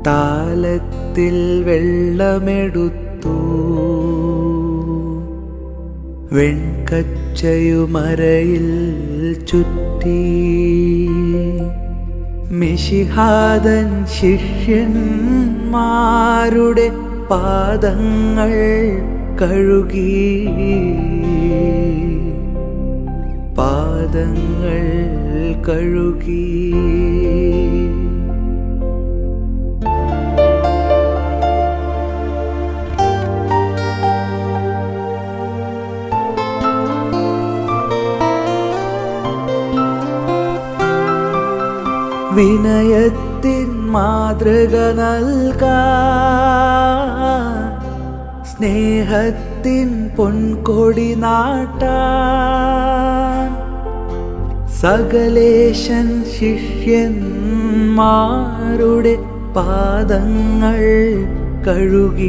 താലത്തിൽ വെള്ളമെടുത്തു വെൺകച്ചയുമരയിൽ ചുറ്റി മിഷിഹാദൻ ശിഷ്യന്മാരുടെ പാദങ്ങൾ കഴുകി പാദങ്ങൾ കഴുകി വിനയത്തിൻ മാതൃക നൽകാൻ സ്നേഹത്തിൻ പൊൻകൊടി നാട്ടാൻ സകലേശൻ ശിഷ്യന്മാരുടെ പാദങ്ങൾ കഴുകി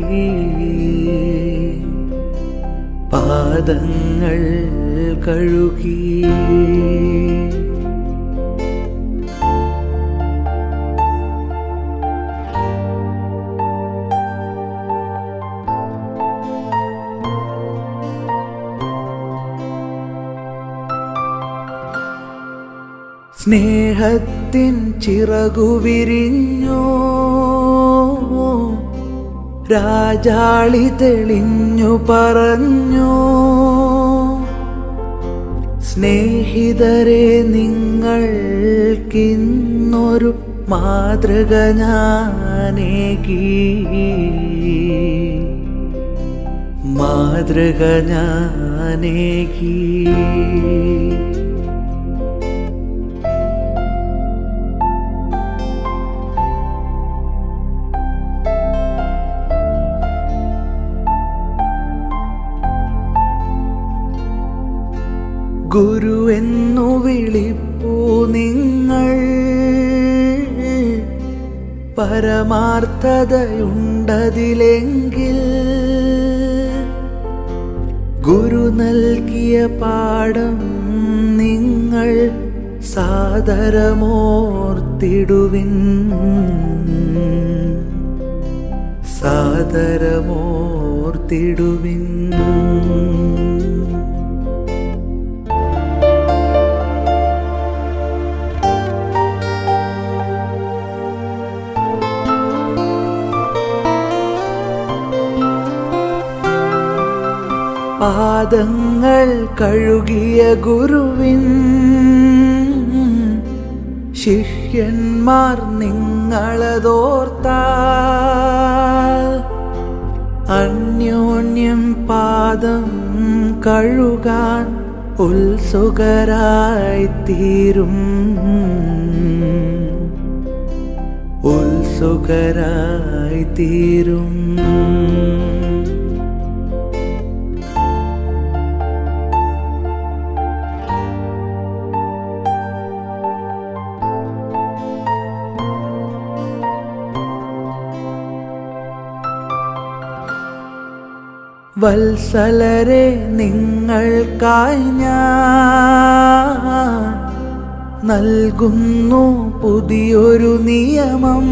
പാദങ്ങൾ കഴുകി സ്നേഹത്തിൻ ചിറകു വിരിഞ്ഞു രാജാളി തെളിഞ്ഞു പറഞ്ഞു സ്നേഹിതരെ നിങ്ങൾക്കിന്നൊരു മാതൃക ഞാനേകി മാതൃക ഞാനേകി ഗുരു എന്നു വിളിപ്പൂ നിങ്ങൾ പരമാർത്ഥതയുണ്ടതിലെങ്കിൽ ഗുരു നൽകിയ പാഠം നിങ്ങൾ സാദരമോർത്തിടുവിൻ സാദരമോർത്തിടുവിൻ പാദങ്ങൾ കഴുകിയ ഗുരുവിൻ ശിഷ്യന്മാർ നിങ്ങളതോർത്താൽ അന്യോന്യം പാദം കഴുകാൻ ഉത്സുകരായിത്തീരും ഉത്സുകരായിത്തീരും വത്സലരെ നിങ്ങൾക്കായി ഞാൻ നൽകുന്നു പുതിയൊരു നിയമം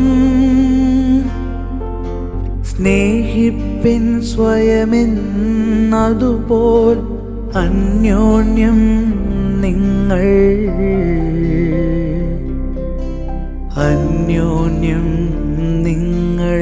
സ്നേഹിപ്പിൻ സ്വയമെന്നതുപോൽ അന്യോന്യം നിങ്ങൾ അന്യോന്യം നിങ്ങൾ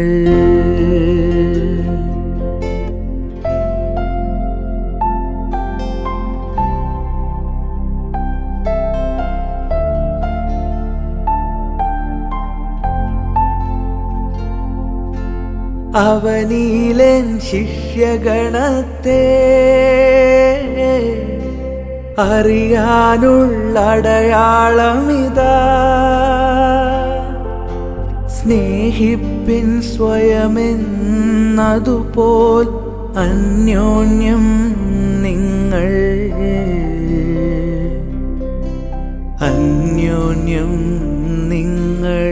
അവനീലൻ ശിഷ്യഗണത്തെ അറിയാനുള്ളടയാളമിതാ സ്നേഹിപ്പിൻ സ്വയമെന്നതുപോൽ അന്യോന്യം നിങ്ങൾ അന്യോന്യം നിങ്ങൾ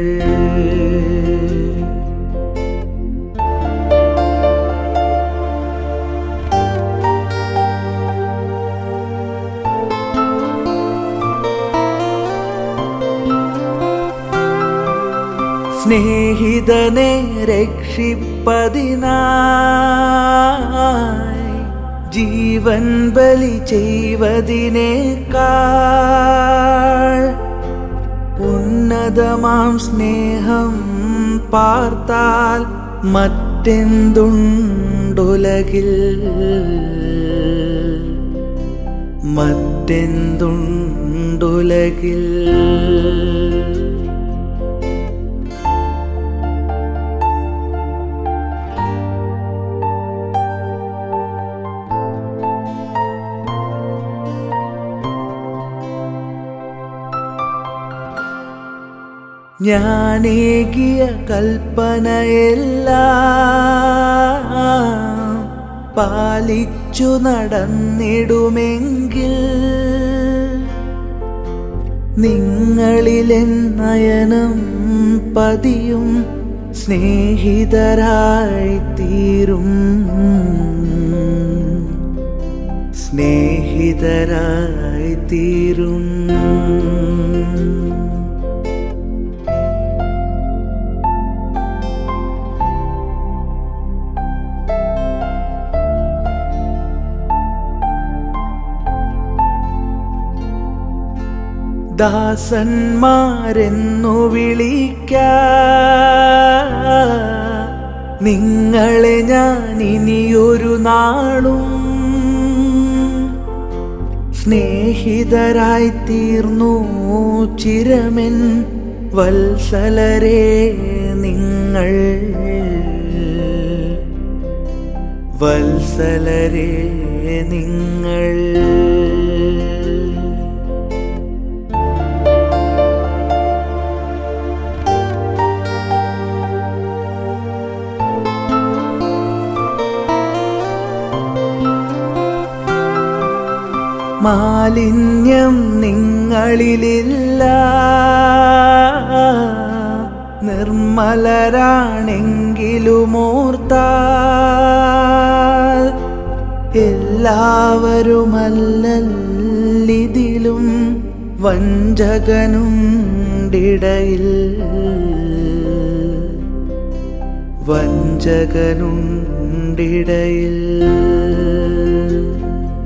സ്നേഹിതനെ രക്ഷിപ്പതിനായി ജീവൻ ബലി ചെയ്വതിനേക്കാൾ ഉന്നതമാം സ്നേഹം പാർത്താൽ മറ്റെന്തുണ്ടുലകിൽ മറ്റെന്തുണ്ടുലകിൽ ഞാനേകിയ കൽപ്പനയെല്ലാം പാലിച്ചു നടന്നിടുമെങ്കിൽ നിങ്ങളിലെൻ നയനം പതിയും സ്നേഹിതരായി തീരും സ്നേഹിതരായി തീരും ദാസന്മാരെന്നു വിളിക്ക നിങ്ങളെ ഞാൻ ഇനിയൊരു നാളും സ്നേഹിതരായി തീർന്നു ചിരമെൻ വത്സലരെ നിങ്ങൾ വത്സലരെ നിങ്ങൾ മാലിന്യം നിങ്ങളിലില്ല നിർമ്മലരാണെങ്കിലുമോർത്താൽ എല്ലാവരുമല്ലിതിലും വഞ്ചകനുണ്ടിടയിൽ വഞ്ചകനുണ്ടിടയിൽ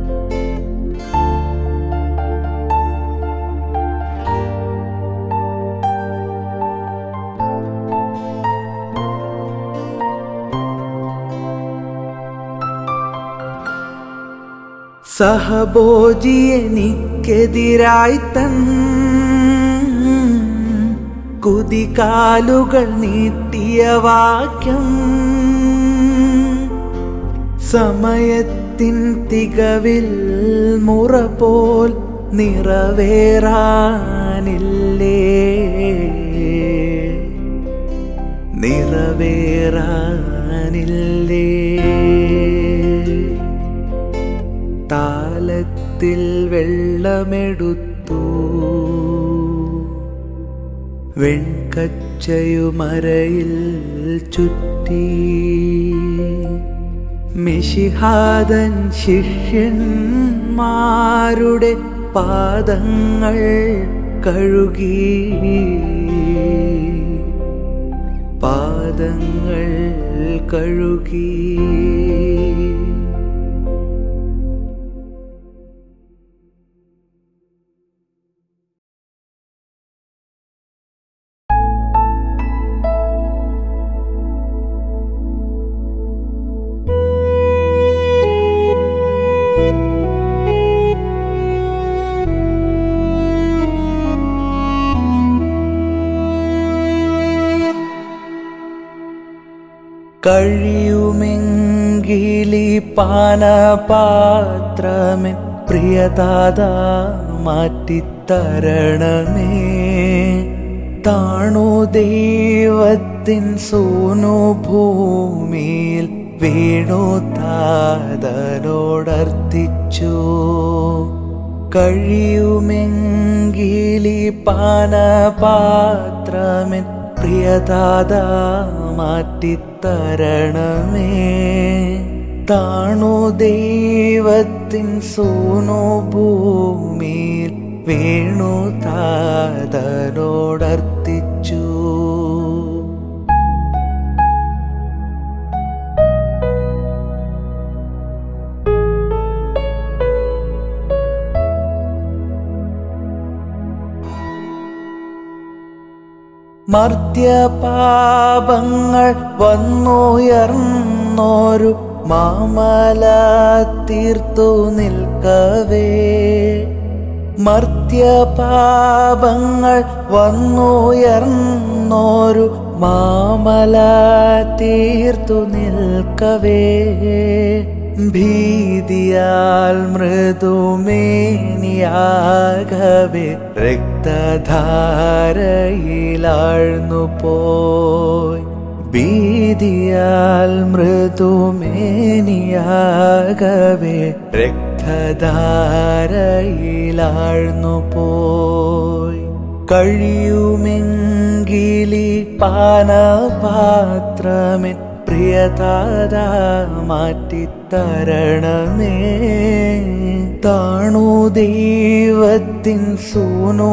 സഹബോജി എനിക്കെതിരായി തൻ കുതികാലുകൾ നീട്ടിയ വാക്യം സമയത്തിൻ തികവിൽ മുറ പോൽ നിറവേറാനില്ലേ നിറവേറാനില്ലേ താലത്തിൽ വെള്ളമെടുത്തു വെൺകച്ചയുമരയിൽ ചുറ്റി മിഷിഹാദൻ ശിഷ്യന്മാരുടെ പാദങ്ങൾ കഴുകി പാദങ്ങൾ കഴുകി കഴിയുമെങ്കിലി പാനപാത്രമെൻ പ്രിയതാത മാറ്റിത്തരണമേ താണു ദൈവത്തിൻ സോനു ഭൂമിയിൽ വീണു താതനോടർത്ഥിച്ചു കഴിയുമെങ്കിലി പാനപാത്രമെൻ പ്രിയതാത മാറ്റിത്തരണമേ താണു ദൈവത്തിൻ സോനു ഭൂമിയിൽ വീണു താതനോടർത്ഥിച്ചു മർത്യപാപങ്ങൾ വന്നുയർന്നോരു മാമല തീർത്തു നിൽക്കവേ മർത്യപാപങ്ങൾ വന്നുയർന്നോരു മാമല തീർത്തു നിൽക്കവേ ഭീതിയാൽ മൃദുമേനിയാകവേ രക്തധാരയിലാഴ്ന്നു പോയി ഭീതിയാൽ മൃദുമേനിയാകവേ രക്തധാരയിലാഴ്ന്നു പോയി കഴിയുമെങ്കിലി പാനപാത്രമെൻ പ്രിയതാര മാറ്റിത്തരണമേ താണു ദൈവത്തിൻ സൂനു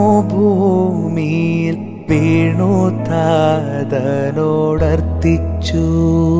ഭൂമിയിൽ വീണു താതനോടർത്തിച്ചു